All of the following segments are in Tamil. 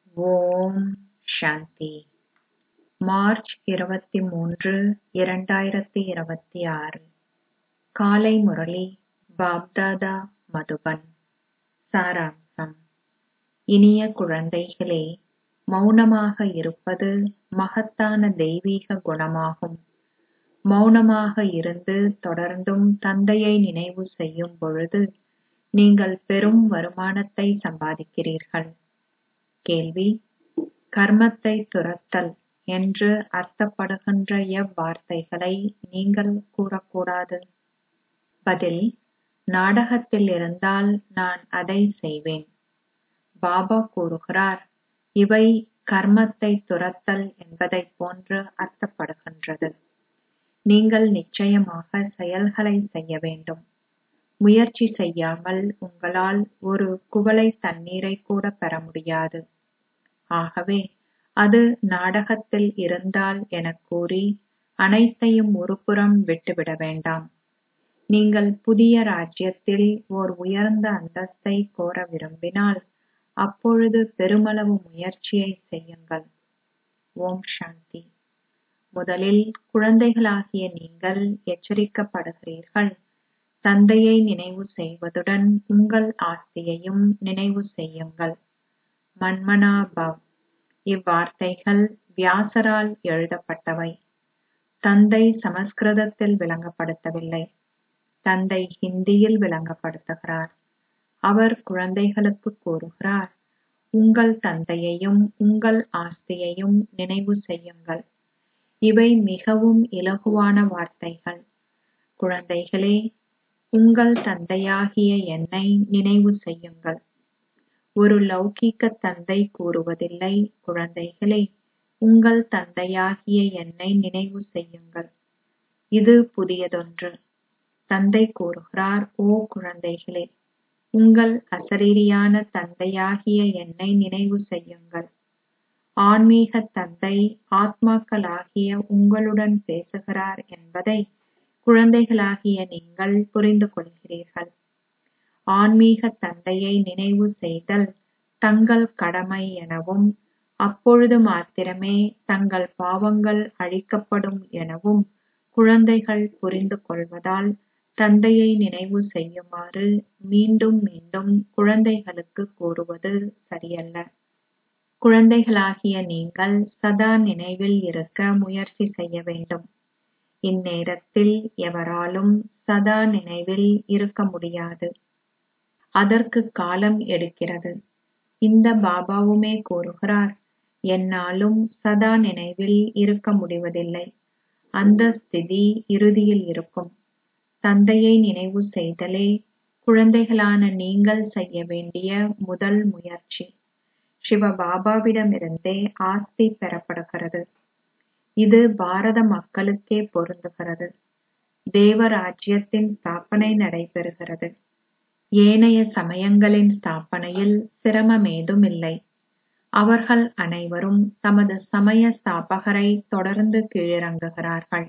ஓம் சாந்தி மார்ச் இருபத்தி மூன்று இரண்டாயிரத்தி இருபத்தி ஆறு காலை முரளி பாப்தாதா மதுபன் சாராம்சம் இனிய குழந்தைகளே மௌனமாக இருப்பது மகத்தான தெய்வீக குணமாகும் மௌனமாக இருந்து தொடர்ந்தும் தந்தையை நினைவு செய்யும் பொழுது நீங்கள் பெரும் வருமானத்தை சம்பாதிக்கிறீர்கள் கேள்வி கர்மத்தை துரத்தல் என்று அர்த்தப்படுகின்ற எவ்வார்த்தைகளை நீங்கள் கூறக்கூடாது பதில் நாடகத்தில் இருந்தால் நான் அதை செய்வேன் பாபா கூறுகிறார் இவை கர்மத்தை துரத்தல் என்பதைப் போன்று அர்த்தப்படுகின்றது நீங்கள் நிச்சயமாக செயல்களை செய்ய வேண்டும் முயற்சி செய்யாமல் உங்களால் ஒரு குவளை தண்ணீரை கூட பெற முடியாது ஆகவே அது நாடகத்தில் இருந்தால் எனக் கூறி அனைத்தையும் ஒருபுறம் விட்டுவிட வேண்டாம் நீங்கள் புதிய ராஜ்யத்தில் ஓர் உயர்ந்த அந்தஸ்தை கோர விரும்பினால் அப்பொழுது பெருமளவு முயற்சியை செய்யுங்கள் ஓம் சாந்தி முதலில் குழந்தைகளாகிய நீங்கள் எச்சரிக்கப்படுகிறீர்கள் தந்தையை நினைவு செய்வதுடன் உங்கள் ஆஸ்தியையும் நினைவு செய்யுங்கள் மன்மனா பவ் இவ்வார்த்தைகள் வியாசரால் எழுதப்பட்டவை தந்தை சமஸ்கிருதத்தில் விளங்கப்படுத்தவில்லை தந்தை ஹிந்தியில் விளங்கப்படுத்துகிறார் அவர் குழந்தைகளுக்கு கூறுகிறார் உங்கள் தந்தையையும் உங்கள் ஆஸ்தியையும் நினைவு செய்யுங்கள் இவை மிகவும் இலகுவான வார்த்தைகள் குழந்தைகளே உங்கள் தந்தையாகிய என்னை நினைவு செய்யுங்கள் ஒரு லௌகீக தந்தை கூறுவதில்லை குழந்தைகளே உங்கள் தந்தையாகிய என்னை நினைவு செய்யுங்கள் இது புதியதொன்று தந்தை கூறுகிறார் ஓ குழந்தைகளே உங்கள் அசரீரியான தந்தையாகிய என்னை நினைவு செய்யுங்கள் ஆன்மீக தந்தை ஆத்மாக்களாகிய உங்களுடன் பேசுகிறார் என்பதை குழந்தைகளாகிய நீங்கள் புரிந்து கொள்கிறீர்கள் ஆன்மீக தந்தையை நினைவு செய்தல் தங்கள் கடமை எனவும் அப்பொழுது மாத்திரமே தங்கள் பாவங்கள் அழிக்கப்படும் எனவும் குழந்தைகள் புரிந்து கொள்வதால் தந்தையை நினைவு செய்யுமாறு மீண்டும் மீண்டும் குழந்தைகளுக்கு கூறுவது சரியல்ல குழந்தைகளாகிய நீங்கள் சதா நினைவில் இருக்க முயற்சி செய்ய வேண்டும் இந்நேரத்தில் எவராலும் சதா நினைவில் இருக்க முடியாது அதற்கு காலம் எடுக்கிறது இந்த பாபாவுமே கூறுகிறார் என்னாலும் சதா நினைவில் இருக்க முடிவதில்லை அந்த ஸ்திதி இறுதியில் இருக்கும் தந்தையை நினைவு செய்தலே குழந்தைகளான நீங்கள் செய்ய வேண்டிய முதல் முயற்சி சிவபாபாவிடமிருந்தே ஆஸ்தி பெறப்படுகிறது இது பாரத மக்களுக்கே பொருந்துகிறது தேவராஜ்யத்தின் ஸ்தாபனை நடைபெறுகிறது ஏனைய சமயங்களின் ஸ்தாபனையில் சிரமமேதும் இல்லை அவர்கள் அனைவரும் தமது சமய ஸ்தாபகரை தொடர்ந்து கீழிறங்குகிறார்கள்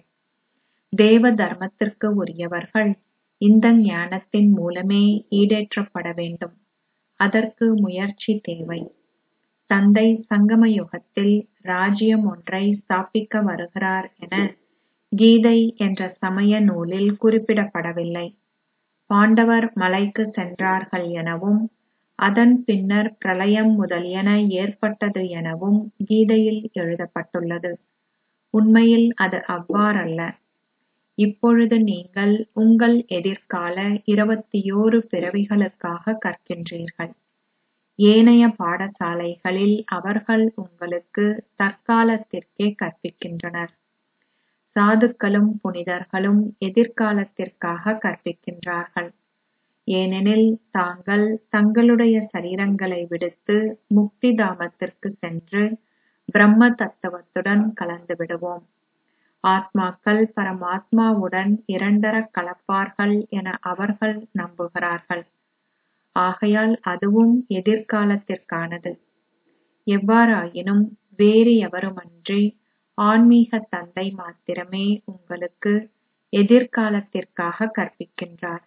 தேவ தர்மத்திற்கு உரியவர்கள் இந்த ஞானத்தின் மூலமே ஈடேற்றப்பட வேண்டும் அதற்கு முயற்சி தேவை தந்தை சங்கம யுகத்தில் ராஜ்யம் ஒன்றை ஸ்தாபிக்க வருகிறார் என கீதை என்ற சமய நூலில் குறிப்பிடப்படவில்லை பாண்டவர் மலைக்கு சென்றார்கள் எனவும் அதன் பின்னர் பிரளயம் முதலியன ஏற்பட்டது எனவும் கீதையில் எழுதப்பட்டுள்ளது உண்மையில் அது அவ்வாறல்ல இப்பொழுது நீங்கள் உங்கள் எதிர்கால இருபத்தியோரு பிறவிகளுக்காக கற்கின்றீர்கள் ஏனைய பாடசாலைகளில் அவர்கள் உங்களுக்கு தற்காலத்திற்கே கற்பிக்கின்றனர் சாதுக்களும் புனிதர்களும் எதிர்காலத்திற்காக கற்பிக்கின்றார்கள் ஏனெனில் தாங்கள் தங்களுடைய சரீரங்களை விடுத்து முக்தி தாமத்திற்கு சென்று பிரம்ம தத்துவத்துடன் கலந்து விடுவோம் ஆத்மாக்கள் பரமாத்மாவுடன் இரண்டர கலப்பார்கள் என அவர்கள் நம்புகிறார்கள் ஆகையால் அதுவும் எதிர்காலத்திற்கானது எவ்வாறாயினும் வேறு எவருமன்றி ஆன்மீக தந்தை மாத்திரமே உங்களுக்கு எதிர்காலத்திற்காக கற்பிக்கின்றார்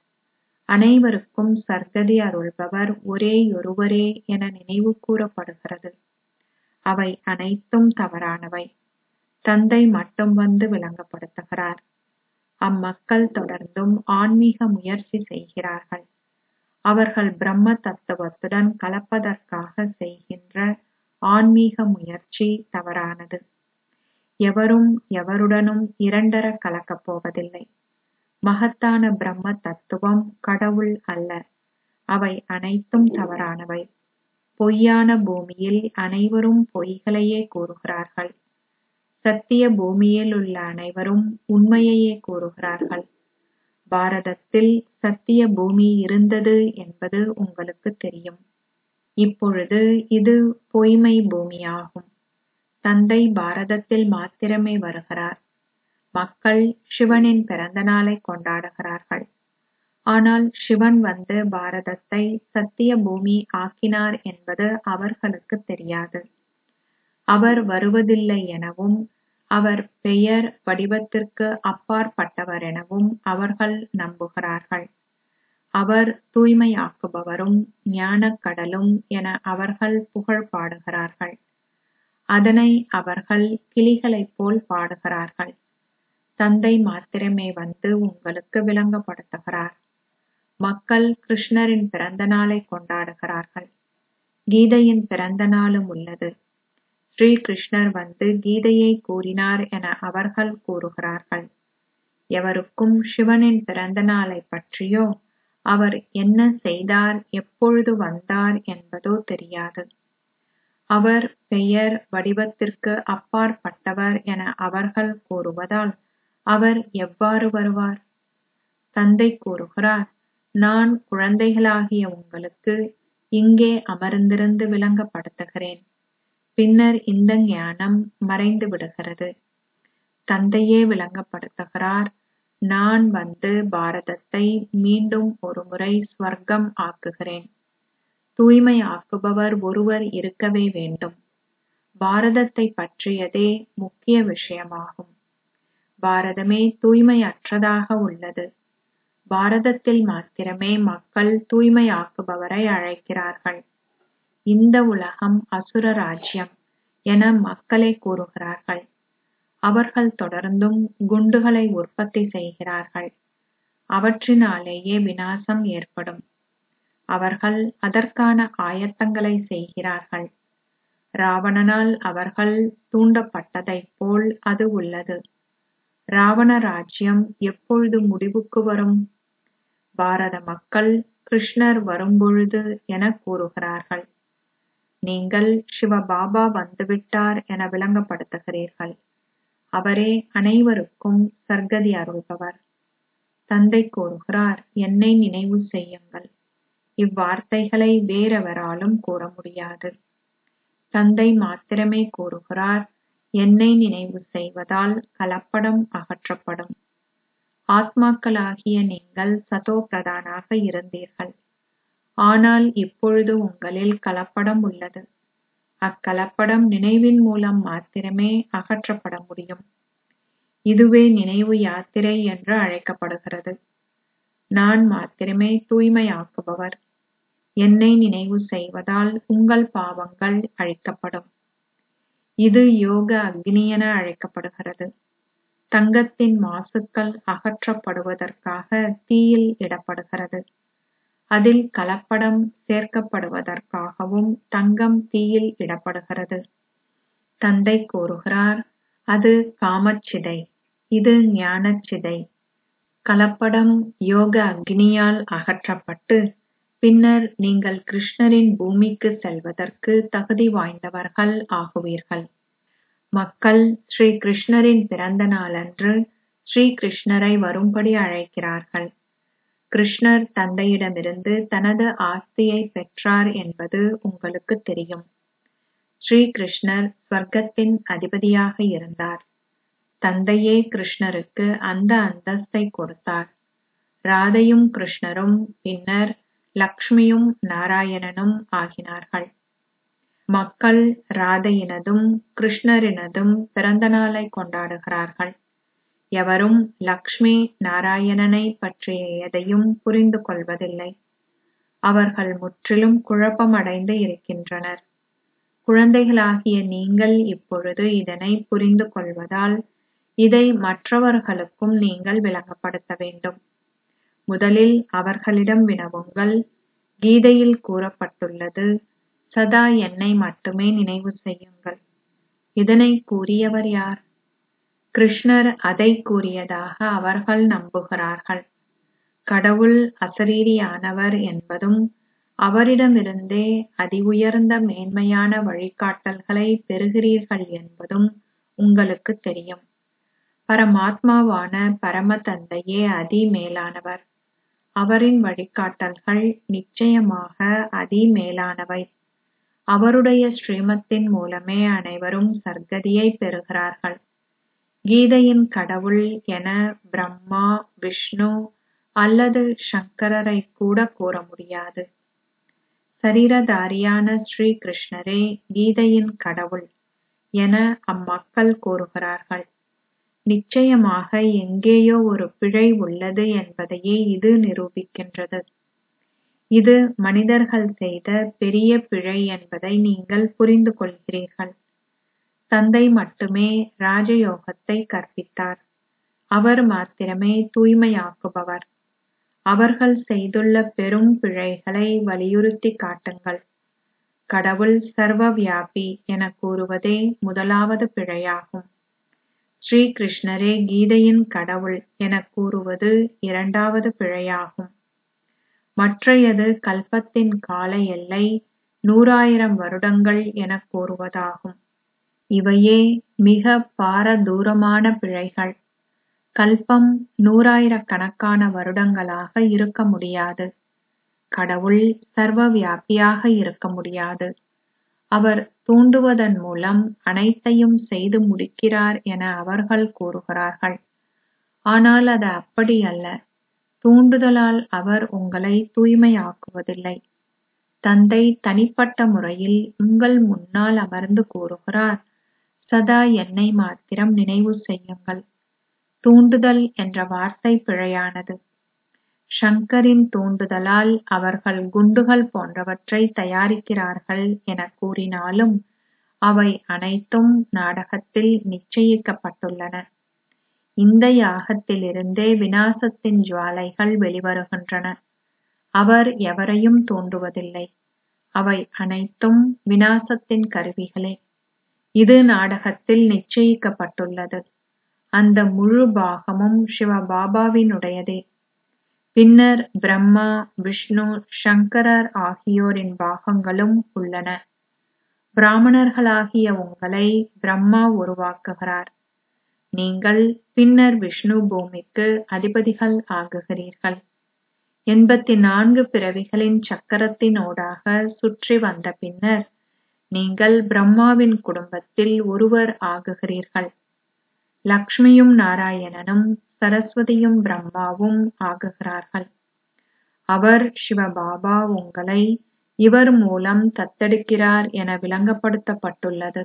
அனைவருக்கும் சர்க்கதி அருள்பவர் ஒரேயொருவரே என நினைவு கூறப்படுகிறது அவை அனைத்தும் தவறானவை தந்தை மட்டும் வந்து விளங்கப்படுத்துகிறார் அம்மக்கள் தொடர்ந்தும் ஆன்மீக முயற்சி செய்கிறார்கள் அவர்கள் பிரம்ம தத்துவத்துடன் கலப்பதற்காக செய்கின்ற ஆன்மீக முயற்சி தவறானது எவரும் எவருடனும் இரண்டர கலக்கப் போவதில்லை மகத்தான பிரம்ம தத்துவம் கடவுள் அல்ல அவை அனைத்தும் தவறானவை பொய்யான பூமியில் அனைவரும் பொய்களையே கூறுகிறார்கள் சத்திய பூமியில் உள்ள அனைவரும் உண்மையையே கூறுகிறார்கள் பாரதத்தில் சத்திய பூமி இருந்தது என்பது உங்களுக்கு தெரியும் இப்பொழுது இது பொய்மை பூமியாகும் தந்தை பாரதத்தில் மாத்திரமே வருகிறார் மக்கள் சிவனின் பிறந்த நாளை கொண்டாடுகிறார்கள் ஆனால் சிவன் வந்து பாரதத்தை சத்திய பூமி ஆக்கினார் என்பது அவர்களுக்கு தெரியாது அவர் வருவதில்லை எனவும் அவர் பெயர் வடிவத்திற்கு அப்பாற்பட்டவர் எனவும் அவர்கள் நம்புகிறார்கள் அவர் தூய்மையாக்குபவரும் ஞானக் கடலும் என அவர்கள் புகழ் பாடுகிறார்கள் அதனை அவர்கள் கிளிகளைப் போல் பாடுகிறார்கள் தந்தை மாத்திரமே வந்து உங்களுக்கு விளங்கப்படுத்துகிறார் மக்கள் கிருஷ்ணரின் பிறந்த நாளை கொண்டாடுகிறார்கள் கீதையின் பிறந்த நாளும் உள்ளது ஸ்ரீ கிருஷ்ணர் வந்து கீதையை கூறினார் என அவர்கள் கூறுகிறார்கள் எவருக்கும் சிவனின் பிறந்த நாளை பற்றியோ அவர் என்ன செய்தார் எப்பொழுது வந்தார் என்பதோ தெரியாது அவர் பெயர் வடிவத்திற்கு அப்பாற்பட்டவர் என அவர்கள் கூறுவதால் அவர் எவ்வாறு வருவார் தந்தை கூறுகிறார் நான் குழந்தைகளாகிய உங்களுக்கு இங்கே அமர்ந்திருந்து விளங்கப்படுத்துகிறேன் பின்னர் இந்த ஞானம் மறைந்து விடுகிறது தந்தையே விளங்கப்படுத்துகிறார் நான் வந்து பாரதத்தை மீண்டும் ஒருமுறை ஸ்வர்க்கம் ஆக்குகிறேன் தூய்மை ஆக்குபவர் ஒருவர் இருக்கவே வேண்டும் பாரதத்தை பற்றியதே முக்கிய விஷயமாகும் பாரதமே தூய்மையற்றதாக உள்ளது பாரதத்தில் மாத்திரமே மக்கள் தூய்மையாக்குபவரை அழைக்கிறார்கள் இந்த உலகம் அசுர ராஜ்யம் என மக்களே கூறுகிறார்கள் அவர்கள் தொடர்ந்தும் குண்டுகளை உற்பத்தி செய்கிறார்கள் அவற்றினாலேயே விநாசம் ஏற்படும் அவர்கள் அதற்கான ஆயத்தங்களை செய்கிறார்கள் ராவணனால் அவர்கள் தூண்டப்பட்டதைப் போல் அது உள்ளது ராவண ராஜ்யம் எப்பொழுது முடிவுக்கு வரும் பாரத மக்கள் கிருஷ்ணர் வரும்பொழுது என கூறுகிறார்கள் நீங்கள் சிவபாபா வந்துவிட்டார் என விளங்கப்படுத்துகிறீர்கள் அவரே அனைவருக்கும் சர்க்கதி அருள்பவர் தந்தை கூறுகிறார் என்னை நினைவு செய்யுங்கள் இவ்வார்த்தைகளை வேறெவராலும் கூற முடியாது தந்தை மாத்திரமே கூறுகிறார் என்னை நினைவு செய்வதால் கலப்படம் அகற்றப்படும் ஆத்மாக்களாகிய நீங்கள் சதோ பிரதானாக இருந்தீர்கள் ஆனால் இப்பொழுது உங்களில் கலப்படம் உள்ளது அக்கலப்படம் நினைவின் மூலம் மாத்திரமே அகற்றப்பட முடியும் இதுவே நினைவு யாத்திரை என்று அழைக்கப்படுகிறது நான் மாத்திரமே தூய்மையாக்குபவர் என்னை நினைவு செய்வதால் உங்கள் பாவங்கள் அழிக்கப்படும் இது யோக அக்னி என அழைக்கப்படுகிறது தங்கத்தின் மாசுக்கள் அகற்றப்படுவதற்காக தீயில் இடப்படுகிறது அதில் கலப்படம் சேர்க்கப்படுவதற்காகவும் தங்கம் தீயில் இடப்படுகிறது தந்தை கூறுகிறார் அது காமச்சிதை இது ஞானச்சிதை கலப்படம் யோக அக்னியால் அகற்றப்பட்டு பின்னர் நீங்கள் கிருஷ்ணரின் பூமிக்கு செல்வதற்கு தகுதி வாய்ந்தவர்கள் ஆகுவீர்கள் மக்கள் ஸ்ரீ கிருஷ்ணரின் பிறந்த நாளன்று ஸ்ரீ கிருஷ்ணரை வரும்படி அழைக்கிறார்கள் கிருஷ்ணர் தந்தையிடமிருந்து தனது ஆஸ்தியை பெற்றார் என்பது உங்களுக்கு தெரியும் ஸ்ரீ கிருஷ்ணர் ஸ்வர்க்கத்தின் அதிபதியாக இருந்தார் தந்தையே கிருஷ்ணருக்கு அந்த அந்தஸ்தை கொடுத்தார் ராதையும் கிருஷ்ணரும் பின்னர் லக்ஷ்மியும் நாராயணனும் ஆகினார்கள் மக்கள் ராதையினதும் கிருஷ்ணரினதும் பிறந்த நாளை கொண்டாடுகிறார்கள் எவரும் லக்ஷ்மி நாராயணனை பற்றிய எதையும் புரிந்து கொள்வதில்லை அவர்கள் முற்றிலும் குழப்பமடைந்து இருக்கின்றனர் குழந்தைகளாகிய நீங்கள் இப்பொழுது இதனை புரிந்து கொள்வதால் இதை மற்றவர்களுக்கும் நீங்கள் விளங்கப்படுத்த வேண்டும் முதலில் அவர்களிடம் வினவுங்கள் கீதையில் கூறப்பட்டுள்ளது சதா என்னை மட்டுமே நினைவு செய்யுங்கள் இதனை கூறியவர் யார் கிருஷ்ணர் அதை கூறியதாக அவர்கள் நம்புகிறார்கள் கடவுள் அசரீரியானவர் என்பதும் அவரிடமிருந்தே அதி உயர்ந்த மேன்மையான வழிகாட்டல்களை பெறுகிறீர்கள் என்பதும் உங்களுக்கு தெரியும் பரமாத்மாவான பரம தந்தையே அதி மேலானவர் அவரின் வழிகாட்டல்கள் நிச்சயமாக அதி மேலானவை அவருடைய ஸ்ரீமத்தின் மூலமே அனைவரும் சர்க்கதியை பெறுகிறார்கள் கீதையின் கடவுள் என பிரம்மா விஷ்ணு அல்லது சங்கரரை கூட கூற முடியாது சரீரதாரியான ஸ்ரீ கிருஷ்ணரே கீதையின் கடவுள் என அம்மக்கள் கூறுகிறார்கள் நிச்சயமாக எங்கேயோ ஒரு பிழை உள்ளது என்பதையே இது நிரூபிக்கின்றது இது மனிதர்கள் செய்த பெரிய பிழை என்பதை நீங்கள் புரிந்து கொள்கிறீர்கள் தந்தை மட்டுமே ராஜயோகத்தை கற்பித்தார் அவர் மாத்திரமே தூய்மையாக்குபவர் அவர்கள் செய்துள்ள பெரும் பிழைகளை வலியுறுத்தி காட்டுங்கள் கடவுள் சர்வ வியாபி என கூறுவதே முதலாவது பிழையாகும் ஸ்ரீ கிருஷ்ணரே கீதையின் கடவுள் என கூறுவது இரண்டாவது பிழையாகும் மற்றையது கல்பத்தின் கால எல்லை நூறாயிரம் வருடங்கள் என கூறுவதாகும் இவையே மிக பாரதூரமான பிழைகள் கல்பம் நூறாயிரக்கணக்கான வருடங்களாக இருக்க முடியாது கடவுள் சர்வ வியாபியாக இருக்க முடியாது அவர் தூண்டுவதன் மூலம் அனைத்தையும் செய்து முடிக்கிறார் என அவர்கள் கூறுகிறார்கள் ஆனால் அது அப்படி அல்ல தூண்டுதலால் அவர் உங்களை தூய்மையாக்குவதில்லை தந்தை தனிப்பட்ட முறையில் உங்கள் முன்னால் அமர்ந்து கூறுகிறார் சதா என்னை மாத்திரம் நினைவு செய்யுங்கள் தூண்டுதல் என்ற வார்த்தை பிழையானது ஷங்கரின் தூண்டுதலால் அவர்கள் குண்டுகள் போன்றவற்றை தயாரிக்கிறார்கள் என கூறினாலும் அவை அனைத்தும் நாடகத்தில் நிச்சயிக்கப்பட்டுள்ளன இந்த யாகத்திலிருந்தே வினாசத்தின் ஜுவாலைகள் வெளிவருகின்றன அவர் எவரையும் தூண்டுவதில்லை அவை அனைத்தும் வினாசத்தின் கருவிகளே இது நாடகத்தில் நிச்சயிக்கப்பட்டுள்ளது அந்த முழு பாகமும் சிவபாபாவினுடையதே பின்னர் பிரம்மா விஷ்ணு சங்கரர் ஆகியோரின் பாகங்களும் உள்ளன பிராமணர்களாகிய உங்களை பிரம்மா உருவாக்குகிறார் நீங்கள் பின்னர் விஷ்ணு பூமிக்கு அதிபதிகள் ஆகுகிறீர்கள் எண்பத்தி நான்கு பிறவிகளின் சக்கரத்தினூடாக சுற்றி வந்த பின்னர் நீங்கள் பிரம்மாவின் குடும்பத்தில் ஒருவர் ஆகுகிறீர்கள் லக்ஷ்மியும் நாராயணனும் சரஸ்வதியும் பிரம்மாவும் ஆகுகிறார்கள் அவர் சிவபாபா உங்களை இவர் மூலம் தத்தெடுக்கிறார் என விளங்கப்படுத்தப்பட்டுள்ளது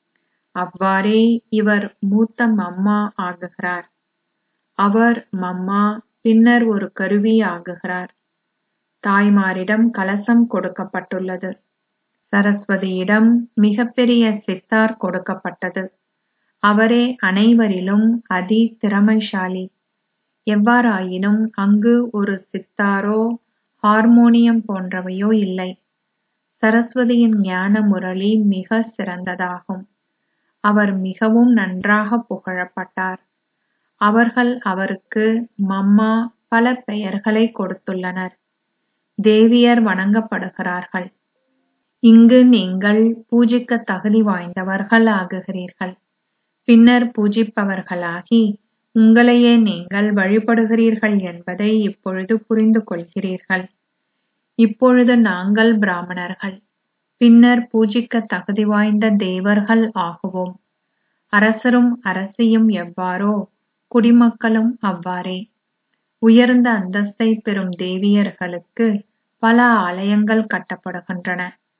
அவ்வாறே இவர் மூத்த மம்மா ஆகுகிறார் அவர் மம்மா பின்னர் ஒரு கருவி ஆகுகிறார் தாய்மாரிடம் கலசம் கொடுக்கப்பட்டுள்ளது சரஸ்வதியிடம் மிகப்பெரிய சித்தார் கொடுக்கப்பட்டது அவரே அனைவரிலும் அதி திறமைசாலி எவ்வாறாயினும் அங்கு ஒரு சித்தாரோ ஹார்மோனியம் போன்றவையோ இல்லை சரஸ்வதியின் ஞான முரளி மிக சிறந்ததாகும் அவர் மிகவும் நன்றாக புகழப்பட்டார் அவர்கள் அவருக்கு மம்மா பல பெயர்களை கொடுத்துள்ளனர் தேவியர் வணங்கப்படுகிறார்கள் இங்கு நீங்கள் பூஜிக்க தகுதி வாய்ந்தவர்கள் ஆகுகிறீர்கள் பின்னர் பூஜிப்பவர்களாகி உங்களையே நீங்கள் வழிபடுகிறீர்கள் என்பதை இப்பொழுது புரிந்து கொள்கிறீர்கள் இப்பொழுது நாங்கள் பிராமணர்கள் பின்னர் பூஜிக்க தகுதி வாய்ந்த தேவர்கள் ஆகுவோம் அரசரும் அரசியும் எவ்வாறோ குடிமக்களும் அவ்வாறே உயர்ந்த அந்தஸ்தை பெறும் தேவியர்களுக்கு பல ஆலயங்கள் கட்டப்படுகின்றன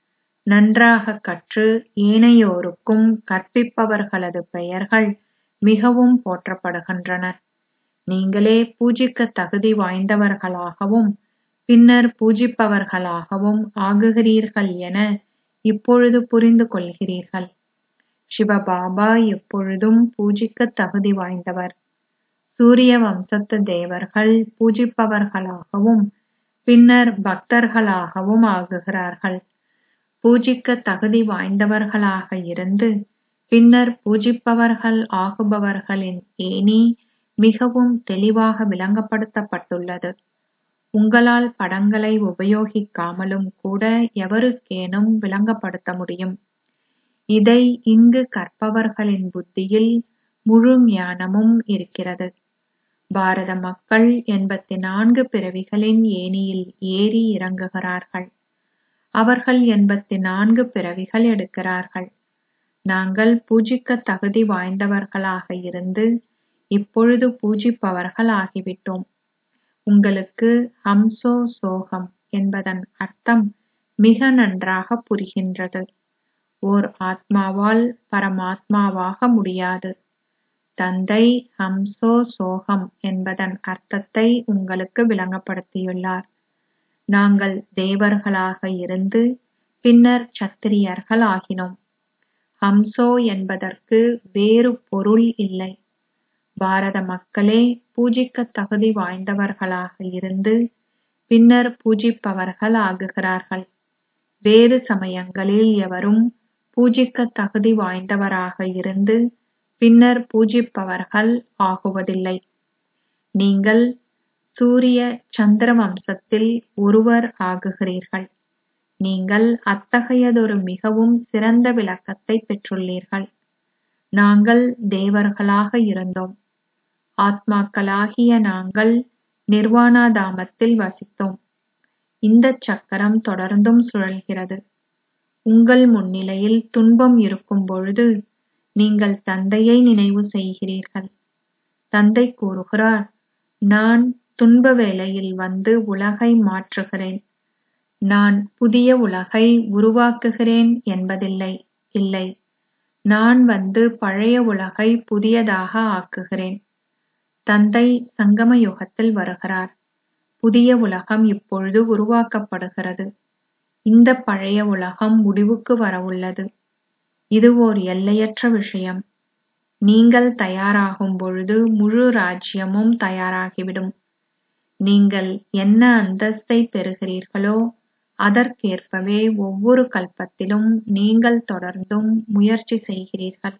நன்றாக கற்று ஏனையோருக்கும் கற்பிப்பவர்களது பெயர்கள் மிகவும் போற்றப்படுகின்றன நீங்களே பூஜிக்க தகுதி வாய்ந்தவர்களாகவும் பின்னர் பூஜிப்பவர்களாகவும் ஆகுகிறீர்கள் என இப்பொழுது புரிந்து கொள்கிறீர்கள் சிவபாபா எப்பொழுதும் பூஜிக்கத் தகுதி வாய்ந்தவர் சூரிய வம்சத்து தேவர்கள் பூஜிப்பவர்களாகவும் பின்னர் பக்தர்களாகவும் ஆகுகிறார்கள் பூஜிக்க தகுதி வாய்ந்தவர்களாக இருந்து பின்னர் பூஜிப்பவர்கள் ஆகுபவர்களின் ஏணி மிகவும் தெளிவாக விளங்கப்படுத்தப்பட்டுள்ளது உங்களால் படங்களை உபயோகிக்காமலும் கூட எவருக்கேனும் விளங்கப்படுத்த முடியும் இதை இங்கு கற்பவர்களின் புத்தியில் முழு ஞானமும் இருக்கிறது பாரத மக்கள் எண்பத்தி நான்கு பிறவிகளின் ஏணியில் ஏறி இறங்குகிறார்கள் அவர்கள் எண்பத்தி நான்கு பிறவிகள் எடுக்கிறார்கள் நாங்கள் பூஜிக்க தகுதி வாய்ந்தவர்களாக இருந்து இப்பொழுது பூஜிப்பவர்கள் ஆகிவிட்டோம் உங்களுக்கு ஹம்சோ சோகம் என்பதன் அர்த்தம் மிக நன்றாக புரிகின்றது ஓர் ஆத்மாவால் பரமாத்மாவாக முடியாது தந்தை ஹம்சோ சோகம் என்பதன் அர்த்தத்தை உங்களுக்கு விளங்கப்படுத்தியுள்ளார் நாங்கள் தேவர்களாக இருந்து பின்னர் சத்திரியர்கள் ஆகினோம் ஹம்சோ என்பதற்கு வேறு பொருள் இல்லை பாரத மக்களே பூஜிக்க தகுதி வாய்ந்தவர்களாக இருந்து பின்னர் பூஜிப்பவர்கள் ஆகுகிறார்கள் வேறு சமயங்களில் எவரும் பூஜிக்க தகுதி வாய்ந்தவராக இருந்து பின்னர் பூஜிப்பவர்கள் ஆகுவதில்லை நீங்கள் சூரிய சந்திர வம்சத்தில் ஒருவர் ஆகுகிறீர்கள் நீங்கள் அத்தகையதொரு மிகவும் சிறந்த விளக்கத்தை பெற்றுள்ளீர்கள் நாங்கள் தேவர்களாக இருந்தோம் ஆத்மாக்களாகிய நாங்கள் நிர்வாணாதாமத்தில் வசித்தோம் இந்த சக்கரம் தொடர்ந்தும் சுழல்கிறது உங்கள் முன்னிலையில் துன்பம் இருக்கும் பொழுது நீங்கள் தந்தையை நினைவு செய்கிறீர்கள் தந்தை கூறுகிறார் நான் துன்ப வேளையில் வந்து உலகை மாற்றுகிறேன் நான் புதிய உலகை உருவாக்குகிறேன் என்பதில்லை இல்லை நான் வந்து பழைய உலகை புதியதாக ஆக்குகிறேன் தந்தை சங்கம யுகத்தில் வருகிறார் புதிய உலகம் இப்பொழுது உருவாக்கப்படுகிறது இந்த பழைய உலகம் முடிவுக்கு வரவுள்ளது இது ஓர் எல்லையற்ற விஷயம் நீங்கள் தயாராகும் பொழுது முழு ராஜ்யமும் தயாராகிவிடும் நீங்கள் என்ன அந்தஸ்தை பெறுகிறீர்களோ அதற்கேற்பவே ஒவ்வொரு கல்பத்திலும் நீங்கள் தொடர்ந்தும் முயற்சி செய்கிறீர்கள்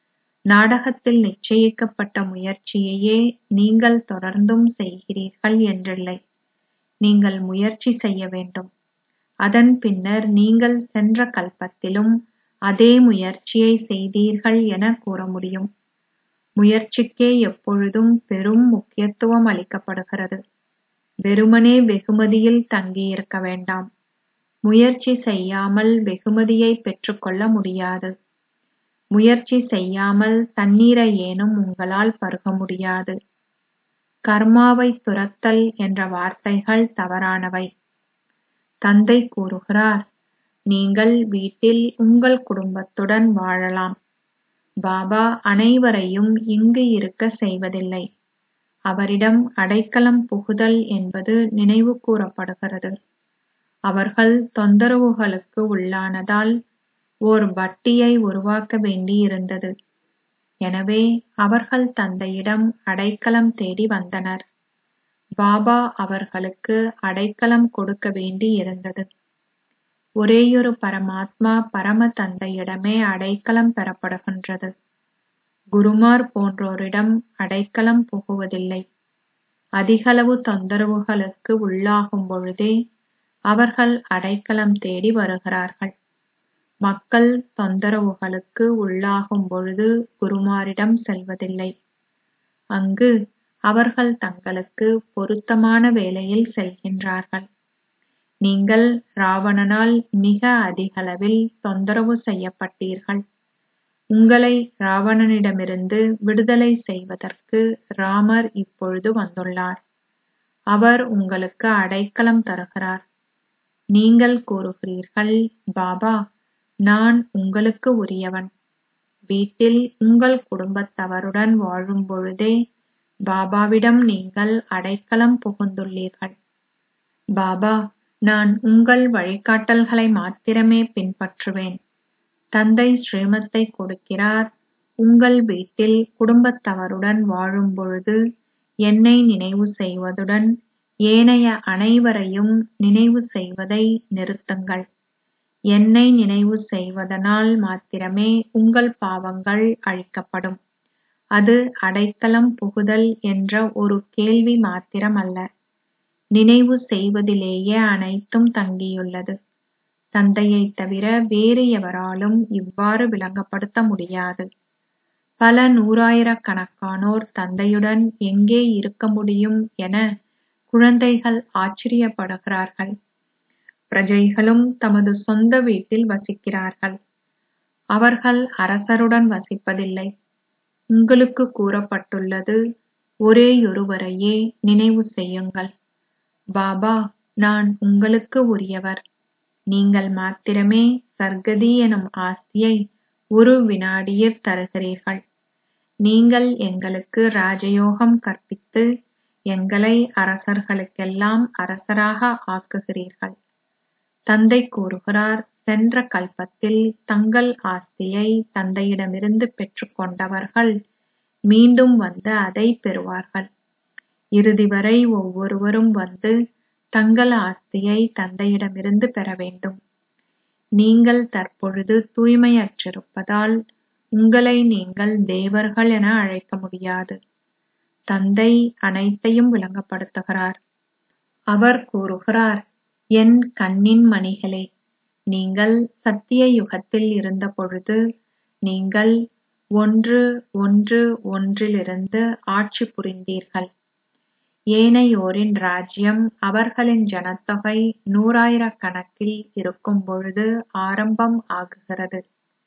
நாடகத்தில் நிச்சயிக்கப்பட்ட முயற்சியையே நீங்கள் தொடர்ந்தும் செய்கிறீர்கள் என்றில்லை நீங்கள் முயற்சி செய்ய வேண்டும் அதன் பின்னர் நீங்கள் சென்ற கல்பத்திலும் அதே முயற்சியை செய்தீர்கள் என கூற முடியும் முயற்சிக்கே எப்பொழுதும் பெரும் முக்கியத்துவம் அளிக்கப்படுகிறது வெறுமனே வெகுமதியில் தங்கியிருக்க வேண்டாம் முயற்சி செய்யாமல் வெகுமதியை பெற்றுக்கொள்ள முடியாது முயற்சி செய்யாமல் தண்ணீரை ஏனும் உங்களால் பருக முடியாது கர்மாவை துரத்தல் என்ற வார்த்தைகள் தவறானவை தந்தை கூறுகிறார் நீங்கள் வீட்டில் உங்கள் குடும்பத்துடன் வாழலாம் பாபா அனைவரையும் இங்கு இருக்க செய்வதில்லை அவரிடம் அடைக்கலம் புகுதல் என்பது நினைவு கூறப்படுகிறது அவர்கள் தொந்தரவுகளுக்கு உள்ளானதால் ஓர் வட்டியை உருவாக்க வேண்டியிருந்தது எனவே அவர்கள் தந்தையிடம் அடைக்கலம் தேடி வந்தனர் பாபா அவர்களுக்கு அடைக்கலம் கொடுக்க வேண்டி இருந்தது ஒரேயொரு பரமாத்மா பரம தந்தையிடமே அடைக்கலம் பெறப்படுகின்றது குருமார் போன்றோரிடம் அடைக்கலம் புகுவதில்லை அதிகளவு தொந்தரவுகளுக்கு உள்ளாகும் பொழுதே அவர்கள் அடைக்கலம் தேடி வருகிறார்கள் மக்கள் தொந்தரவுகளுக்கு உள்ளாகும் பொழுது குருமாரிடம் செல்வதில்லை அங்கு அவர்கள் தங்களுக்கு பொருத்தமான வேளையில் செல்கின்றார்கள் நீங்கள் ராவணனால் மிக அதிகளவில் தொந்தரவு செய்யப்பட்டீர்கள் உங்களை ராவணனிடமிருந்து விடுதலை செய்வதற்கு ராமர் இப்பொழுது வந்துள்ளார் அவர் உங்களுக்கு அடைக்கலம் தருகிறார் நீங்கள் கூறுகிறீர்கள் பாபா நான் உங்களுக்கு உரியவன் வீட்டில் உங்கள் குடும்பத்தவருடன் வாழும் பொழுதே பாபாவிடம் நீங்கள் அடைக்கலம் புகுந்துள்ளீர்கள் பாபா நான் உங்கள் வழிகாட்டல்களை மாத்திரமே பின்பற்றுவேன் தந்தை ஸ்ரீமத்தை கொடுக்கிறார் உங்கள் வீட்டில் குடும்பத்தவருடன் வாழும் பொழுது என்னை நினைவு செய்வதுடன் ஏனைய அனைவரையும் நினைவு செய்வதை நிறுத்துங்கள் என்னை நினைவு செய்வதனால் மாத்திரமே உங்கள் பாவங்கள் அழிக்கப்படும் அது அடைக்கலம் புகுதல் என்ற ஒரு கேள்வி மாத்திரமல்ல நினைவு செய்வதிலேயே அனைத்தும் தங்கியுள்ளது தந்தையைத் தவிர வேறு எவராலும் இவ்வாறு விளங்கப்படுத்த முடியாது பல நூறாயிரக்கணக்கானோர் தந்தையுடன் எங்கே இருக்க முடியும் என குழந்தைகள் ஆச்சரியப்படுகிறார்கள் பிரஜைகளும் தமது சொந்த வீட்டில் வசிக்கிறார்கள் அவர்கள் அரசருடன் வசிப்பதில்லை உங்களுக்கு கூறப்பட்டுள்ளது ஒரேயொருவரையே நினைவு செய்யுங்கள் பாபா நான் உங்களுக்கு உரியவர் நீங்கள் மாத்திரமே சர்க்கதி எனும் ஆஸ்தியை ஒரு வினாடியில் தருகிறீர்கள் நீங்கள் எங்களுக்கு ராஜயோகம் கற்பித்து எங்களை அரசர்களுக்கெல்லாம் அரசராக ஆக்குகிறீர்கள் தந்தை கூறுகிறார் சென்ற கல்பத்தில் தங்கள் ஆஸ்தியை தந்தையிடமிருந்து பெற்றுக்கொண்டவர்கள் மீண்டும் வந்து அதை பெறுவார்கள் இறுதி வரை ஒவ்வொருவரும் வந்து தங்கள் ஆஸ்தியை தந்தையிடமிருந்து பெற வேண்டும் நீங்கள் தற்பொழுது தூய்மையற்றிருப்பதால் உங்களை நீங்கள் தேவர்கள் என அழைக்க முடியாது தந்தை அனைத்தையும் விளங்கப்படுத்துகிறார் அவர் கூறுகிறார் என் கண்ணின் மணிகளே நீங்கள் சத்திய யுகத்தில் இருந்த பொழுது நீங்கள் ஒன்று ஒன்று ஒன்றிலிருந்து ஆட்சி புரிந்தீர்கள் ஏனையோரின் ராஜ்யம் அவர்களின் ஜனத்தொகை நூறாயிரக்கணக்கில் இருக்கும் பொழுது ஆரம்பம் ஆகுகிறது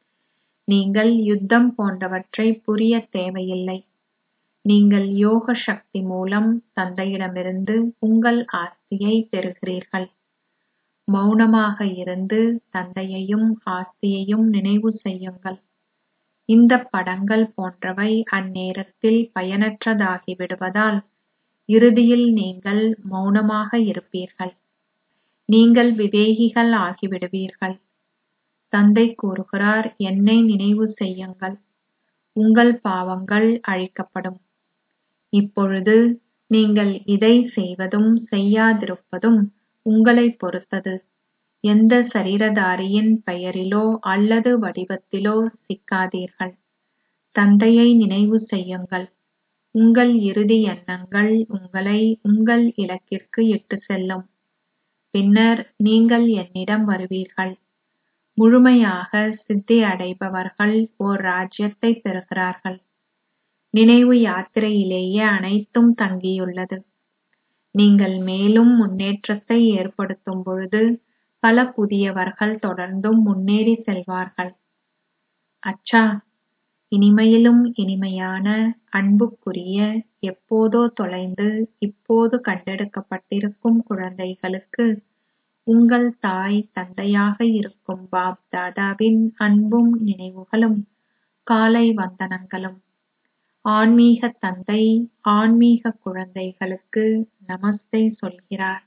நீங்கள் யுத்தம் போன்றவற்றை புரிய தேவையில்லை நீங்கள் யோக சக்தி மூலம் தந்தையிடமிருந்து உங்கள் ஆஸ்தியை பெறுகிறீர்கள் மௌனமாக இருந்து தந்தையையும் ஆஸ்தியையும் நினைவு செய்யுங்கள் இந்த படங்கள் போன்றவை அந்நேரத்தில் பயனற்றதாகி விடுவதால் இறுதியில் நீங்கள் மௌனமாக இருப்பீர்கள் நீங்கள் விவேகிகள் ஆகிவிடுவீர்கள் தந்தை கூறுகிறார் என்னை நினைவு செய்யுங்கள் உங்கள் பாவங்கள் அழிக்கப்படும் இப்பொழுது நீங்கள் இதை செய்வதும் செய்யாதிருப்பதும் உங்களை பொறுத்தது எந்த சரீரதாரியின் பெயரிலோ அல்லது வடிவத்திலோ சிக்காதீர்கள் தந்தையை நினைவு செய்யுங்கள் உங்கள் இறுதி எண்ணங்கள் உங்களை உங்கள் இலக்கிற்கு இட்டு செல்லும் பின்னர் நீங்கள் என்னிடம் வருவீர்கள் முழுமையாக சித்தி அடைபவர்கள் ஓர் ராஜ்யத்தை பெறுகிறார்கள் நினைவு யாத்திரையிலேயே அனைத்தும் தங்கியுள்ளது நீங்கள் மேலும் முன்னேற்றத்தை ஏற்படுத்தும் பொழுது பல புதியவர்கள் தொடர்ந்தும் முன்னேறி செல்வார்கள் அச்சா இனிமையிலும் இனிமையான அன்புக்குரிய எப்போதோ தொலைந்து இப்போது கண்டெடுக்கப்பட்டிருக்கும் குழந்தைகளுக்கு உங்கள் தாய் தந்தையாக இருக்கும் பாப் தாதாவின் அன்பும் நினைவுகளும் காலை வந்தனங்களும் ஆன்மீக தந்தை ஆன்மீக குழந்தைகளுக்கு நமஸ்தே சொல்கிறார்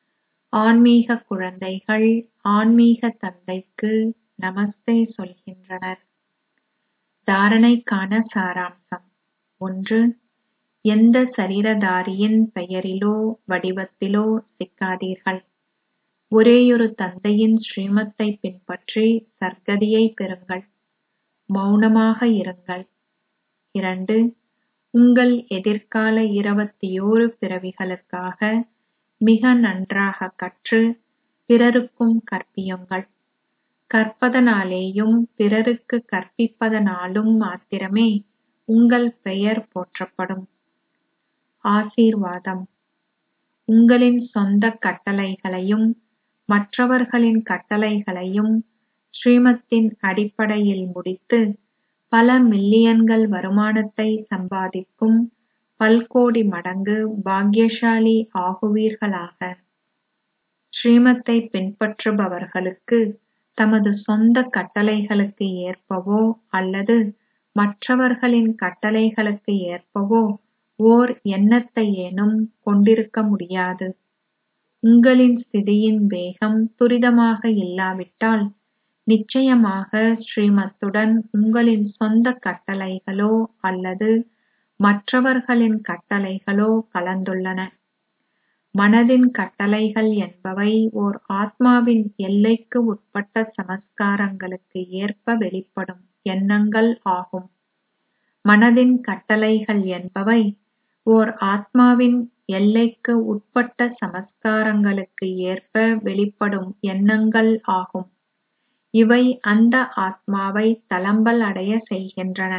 ஆன்மீக குழந்தைகள் ஆன்மீக தந்தைக்கு நமஸ்தே சொல்கின்றனர் தாரணைக்கான சாராம்சம் ஒன்று எந்த சரீரதாரியின் பெயரிலோ வடிவத்திலோ சிக்காதீர்கள் ஒரேயொரு தந்தையின் ஸ்ரீமத்தை பின்பற்றி சர்க்கதியை பெறுங்கள் மௌனமாக இருங்கள் இரண்டு உங்கள் எதிர்கால இருபத்தியோரு பிறவிகளுக்காக மிக நன்றாக கற்று பிறருக்கும் கற்பியுங்கள் கற்பதனாலேயும் பிறருக்கு கற்பிப்பதனாலும் மாத்திரமே உங்கள் பெயர் போற்றப்படும் ஆசீர்வாதம் உங்களின் சொந்த கட்டளைகளையும் மற்றவர்களின் கட்டளைகளையும் ஸ்ரீமத்தின் அடிப்படையில் முடித்து பல மில்லியன்கள் வருமானத்தை சம்பாதிக்கும் பல்கோடி மடங்கு பாக்கியசாலி ஆகுவீர்களாக ஸ்ரீமத்தை பின்பற்றுபவர்களுக்கு தமது சொந்த கட்டளைகளுக்கு ஏற்பவோ அல்லது மற்றவர்களின் கட்டளைகளுக்கு ஏற்பவோ ஓர் எண்ணத்தையேனும் கொண்டிருக்க முடியாது உங்களின் ஸ்திதியின் வேகம் துரிதமாக இல்லாவிட்டால் நிச்சயமாக ஸ்ரீமத்துடன் உங்களின் சொந்த கட்டளைகளோ அல்லது மற்றவர்களின் கட்டளைகளோ கலந்துள்ளன மனதின் கட்டளைகள் என்பவை ஓர் ஆத்மாவின் எல்லைக்கு உட்பட்ட சமஸ்காரங்களுக்கு ஏற்ப வெளிப்படும் எண்ணங்கள் ஆகும் மனதின் கட்டளைகள் என்பவை ஓர் ஆத்மாவின் எல்லைக்கு உட்பட்ட சமஸ்காரங்களுக்கு ஏற்ப வெளிப்படும் எண்ணங்கள் ஆகும் இவை அந்த ஆத்மாவை தளம்பல் அடைய செய்கின்றன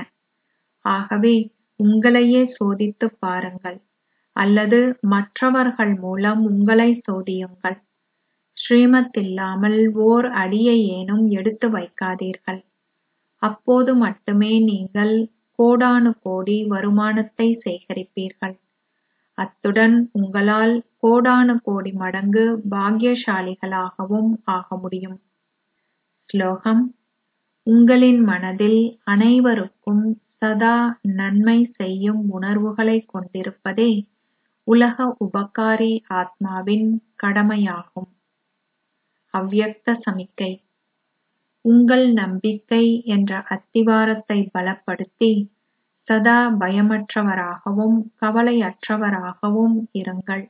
ஆகவே உங்களையே சோதித்துப் பாருங்கள் அல்லது மற்றவர்கள் மூலம் உங்களை சோதியுங்கள் ஸ்ரீமத் இல்லாமல் ஓர் அடியையேனும் எடுத்து வைக்காதீர்கள் அப்போது மட்டுமே நீங்கள் கோடானு கோடி வருமானத்தை சேகரிப்பீர்கள் அத்துடன் உங்களால் கோடானு கோடி மடங்கு பாக்கியசாலிகளாகவும் ஆக முடியும் ஸ்லோகம் உங்களின் மனதில் அனைவருக்கும் சதா நன்மை செய்யும் உணர்வுகளைக் கொண்டிருப்பதே உலக உபகாரி ஆத்மாவின் கடமையாகும் அவ்யக்த சமிக்கை உங்கள் நம்பிக்கை என்ற அத்திவாரத்தை பலப்படுத்தி சதா பயமற்றவராகவும் கவலையற்றவராகவும் இருங்கள்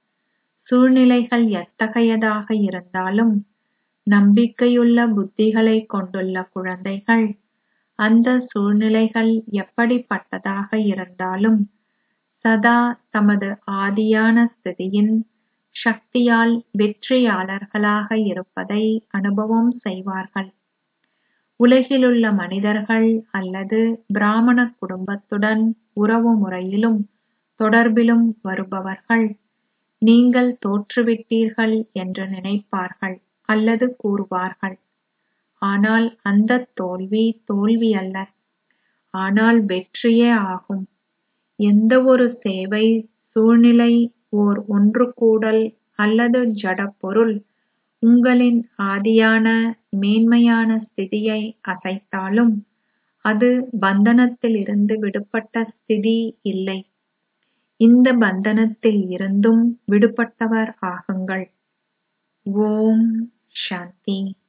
சூழ்நிலைகள் எத்தகையதாக இருந்தாலும் நம்பிக்கையுள்ள புத்திகளைக் கொண்டுள்ள குழந்தைகள் அந்த சூழ்நிலைகள் எப்படிப்பட்டதாக இருந்தாலும் சதா தமது ஆதியான ஸ்திதியின் சக்தியால் வெற்றியாளர்களாக இருப்பதை அனுபவம் செய்வார்கள் உலகிலுள்ள மனிதர்கள் அல்லது பிராமண குடும்பத்துடன் உறவு முறையிலும் தொடர்பிலும் வருபவர்கள் நீங்கள் தோற்றுவிட்டீர்கள் என்று நினைப்பார்கள் அல்லது கூறுவார்கள் ஆனால் அந்த தோல்வி தோல்வி அல்ல ஆனால் வெற்றியே ஆகும் எந்தவொரு சேவை சூழ்நிலை ஓர் ஒன்றுகூடல் அல்லது ஜடப்பொருள் உங்களின் ஆதியான மேன்மையான ஸ்திதியை அசைத்தாலும் அது பந்தனத்திலிருந்து விடுபட்ட ஸ்திதி இல்லை இந்த பந்தனத்தில் இருந்தும் விடுபட்டவர் ஆகுங்கள் ஓம் சாந்தி